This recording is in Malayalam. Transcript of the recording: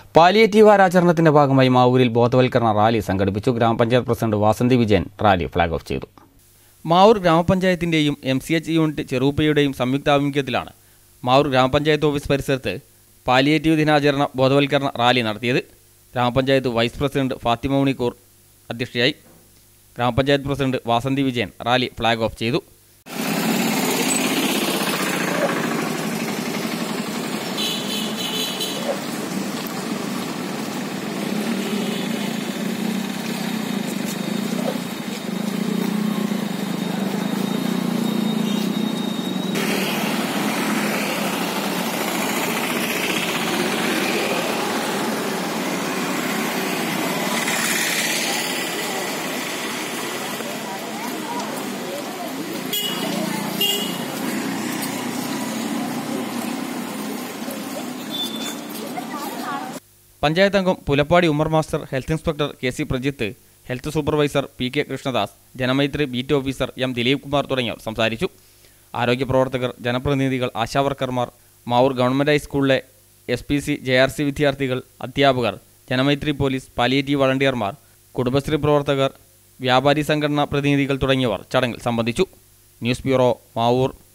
പാലിയേറ്റീവ് വാരാചരണത്തിന്റെ ഭാഗമായി മാവൂരിൽ ബോധവൽക്കരണ റാലി സംഘടിപ്പിച്ചു ഗ്രാമപഞ്ചായത്ത് president Vasanthi Vijayan rally flag off ചെയ്തു മാവൂർ ഗ്രാമപഞ്ചായത്തിന്റെയും എം സി എച്ച് യൂണിറ്റ് ചെറുപ്പയുടെയും സംയുക്താഭിമുഖ്യത്തിലാണ് മാവൂർ ഗ്രാമപഞ്ചായത്ത് ഓഫീസ് പരിസരത്ത് പാലിയേറ്റീവ് ദിനാചരണ ബോധവൽക്കരണ റാലി നടത്തിയത് ഗ്രാമപഞ്ചായത്ത് വൈസ് പ്രസിഡന്റ് ഫാത്തിമ ഉണിക്കൂർ അധ്യക്ഷയായി ഗ്രാമപഞ്ചായത്ത് president Vasanthi Vijayan rally flag off ചെയ്തു പഞ്ചായത്ത് അംഗം Pulappadi Umar master health inspector K C Prajith health supervisor P K Krishnadas Janamaithri beat officer M Dileep Kumar തുടങ്ങിയവർ സംസാരിച്ചു ആരോഗ്യ പ്രവർത്തകർ ജനപ്രതിനിധികൾ ആശാവർക്കർമാർ മാവൂർ ഗവൺമെൻറ് ഹൈസ്കൂളിലെ S P C J R C വിദ്യാർത്ഥികൾ അധ്യാപകർ ജനമൈത്രി പോലീസ് പാലിയേറ്റീവ് വളണ്ടിയർമാർ കുടുംബശ്രീ പ്രവർത്തകർ വ്യാപാരി സംഘടനാ പ്രതിനിധികൾ തുടങ്ങിയവർ ചടങ്ങിൽ സംബന്ധിച്ചു ന്യൂസ് ബ്യൂറോ മാവൂർ